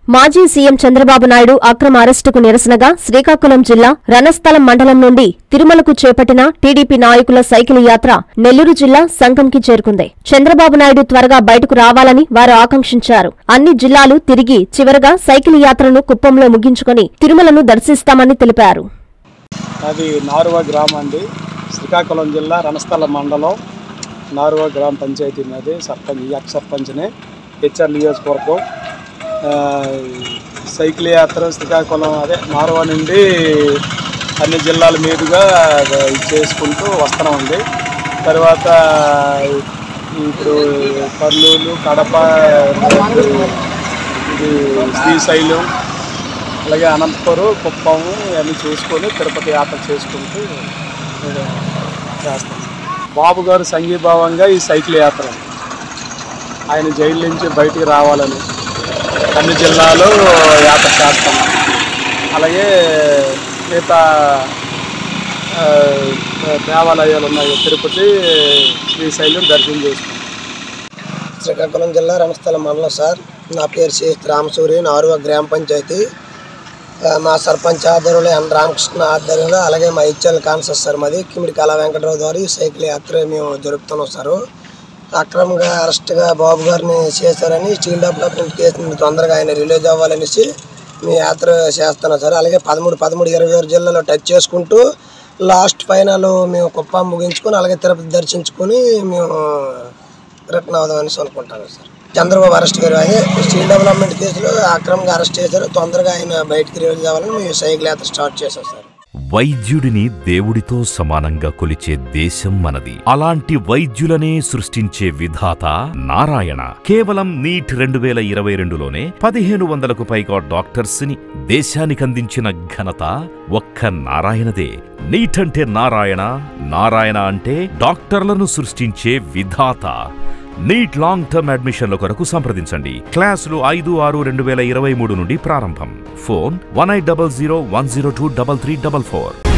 మాజీ సీఎం చంద్రబాబు నాయుడు అక్రమ అరెస్టుకు నిరసనగా శ్రీకాకుళం జిల్లా రణస్థలం మండలం నుండి తిరుమలకు చేపట్టిన టీడీపీ నాయకుల సైకిల్ యాత్ర నెల్లూరు జిల్లా సంఘంకి చేరుకుంది చంద్రబాబు నాయుడు త్వరగా బయటకు రావాలని వారు ఆకాంక్షించారు అన్ని జిల్లాలు తిరిగి చివరగా సైకిల్ యాత్రను కుప్పంలో ముగించుకొని తిరుమలను దర్శిస్తామని తెలిపారు అది నారువ గ్రామం అండి శ్రీకాకుళం జిల్లా రణస్థల మండలం నారువ గ్రామ పంచాయతీ మాది సర్పంచ్ ఈ ఎక్స్ సర్పంచ్నే హెచ్ఆర్ నియోజకవర్గం ఆ, సైకిల్ యాత్ర శ్రీకాకుళం అదే నారువ నుండి అన్ని జిల్లాల మీదుగా ఇది చేసుకుంటూ వస్తున్నామండి తర్వాత ఇప్పుడు కర్నూలు కడప ఇది శ్రీశైలం అలాగే అనంతపురం కుప్పము ఇవన్నీ చూసుకొని తిరుపతి యాత్ర చేసుకుంటూ నేను చేస్తాను బాబు గారు సంఘీభావంగా ఈ సైకిల్ యాత్ర ఆయన జైలు నుంచి బయటికి రావాలని అన్ని జిల్లాలో యాత్ర చేస్తాం అలాగే మిగతా ఆ, దేవాలయాలు ఉన్నాయి తిరుపతి శ్రీశైలం దర్శనం చేసుకుంటాం శ్రీకాకుళం జిల్లా రణస్థలం మండలం సార్ నా పేరు శ్రీ రామసూరి నారువ గ్రామ పంచాయతీ ఆ, మా సర్పంచ్ ఆధ్వర్యంలో ఎన్ రామకృష్ణ ఆధ్వర్యంలో అలాగే మా ఇచ్చల్ కాన్సెస్ సార్ మాది కిమిడి కళా వెంకటరావు ద్వారా ఈ సైకిల్ యాత్ర మేము జరుపుతున్నాం సార్ అక్రమంగా అరెస్ట్గా బాబు గారిని చేశారని చీల్డ్ డెవలప్మెంట్ కేసుని తొందరగా ఆయన రిలీజ్ అవ్వాలనేసి మీ యాత్ర చేస్తున్నాం సార్ అలాగే పదమూడు పదమూడు ఇరవై ఆరు జిల్లాలో టచ్ చేసుకుంటూ లాస్ట్ ఫైనల్ మేము కుప్పం ముగించుకొని అలాగే తిరుపతి దర్శించుకొని మేము రిటర్న్ అవుదామని అనుకుంటాను సార్ చంద్రబాబు అరెస్ట్ గారు అదే స్టీల్ డెవలప్మెంట్ కేసులో అక్రమంగా అరెస్ట్ చేశారు తొందరగా ఆయన బయటికి రిలీజ్ అవ్వాలని మేము సైకిల్ యాత్ర స్టార్ట్ చేశాం సార్ వైద్యుడిని దేవుడితో సమానంగా కొలిచే దేశం మనది అలాంటి వైద్యులనే సృష్టించే విధాత నారాయణ కేవలం నీట్ రెండు వేల ఇరవై రెండులోనే పదిహేను వందలకు పైగా డాక్టర్స్ ని దేశానికందించిన ఘనత ఒక్క నారాయణదే నీట్ అంటే నారాయణ నారాయణ అంటే డాక్టర్లను సృష్టించే విధాత నీట్ లాంగ్ టర్మ్ అడ్మిషన్ల కొరకు సంప్రదించండి క్లాసులు ఐదు ఆరు రెండు వేల ఇరవై మూడు నుండి ప్రారంభం phone one eight double zero one zero two double three double four